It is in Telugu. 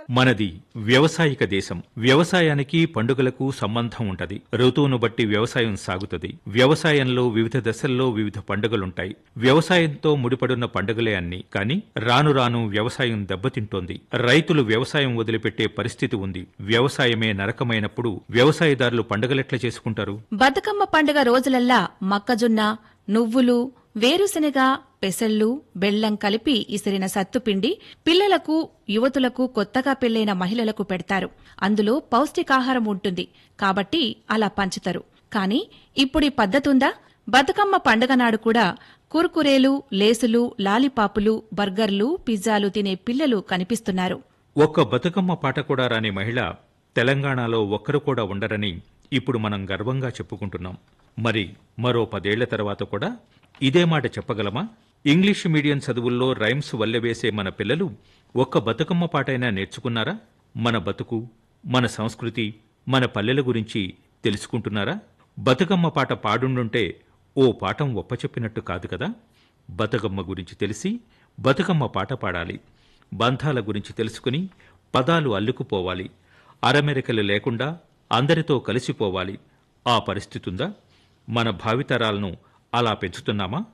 మనది వ్యవసాయిక దేశం వ్యవసాయానికి పండుగలకు సంబంధం ఉంటది ఋతువును బట్టి వ్యవసాయం సాగుతుంది వ్యవసాయంలో వివిధ దశల్లో వివిధ పండుగలుంటాయి వ్యవసాయంతో ముడిపడున్న పండుగలే అన్ని కానీ రాను రాను వ్యవసాయం దెబ్బతింటోంది రైతులు వ్యవసాయం వదిలిపెట్టే పరిస్థితి ఉంది వ్యవసాయమే నరకమైనప్పుడు వ్యవసాయదారులు పండుగలెట్లా చేసుకుంటారు బతుకమ్మ పండుగ రోజులల్లా మొక్కజొన్న నువ్వులు వేరుశెనగ పెసళ్ళు బెల్లం కలిపి ఇసిరిన సత్తుపిండి పిల్లలకు యువతులకు కొత్తగా పెళ్లైన మహిళలకు పెడతారు అందులో పౌష్టికాహారం ఉంటుంది కాబట్టి అలా పంచుతారు కాని ఇప్పుడీ పద్ధతుందా బతుకమ్మ పండుగ నాడు కూడా కుర్కురేలు లేసులు లాలిపాపులు బర్గర్లు పిజ్జాలు తినే పిల్లలు కనిపిస్తున్నారు ఒక్క బతుకమ్మ పాట కూడా రాని మహిళ తెలంగాణలో ఒక్కరు కూడా ఉండరని ఇప్పుడు మనం గర్వంగా చెప్పుకుంటున్నాం మరి మరో పదేళ్ల తర్వాత కూడా ఇదే మాట చెప్పగలమా ఇంగ్లీష్ మీడియం చదువుల్లో రైమ్స్ వల్లెవేసే మన పిల్లలు ఒక్క బతుకమ్మ పాటైనా నేర్చుకున్నారా మన బతుకు మన సంస్కృతి మన పల్లెల గురించి తెలుసుకుంటున్నారా బతుకమ్మ పాట పాడుండుంటే ఓ పాఠం ఒప్పచెప్పినట్టు కాదు కదా బతుకమ్మ గురించి తెలిసి బతుకమ్మ పాట పాడాలి బంధాల గురించి తెలుసుకుని పదాలు అల్లుకుపోవాలి అరమెరికలు లేకుండా అందరితో కలిసిపోవాలి ఆ పరిస్థితుందా మన భావితరాలను అలా పెంచుతున్నామా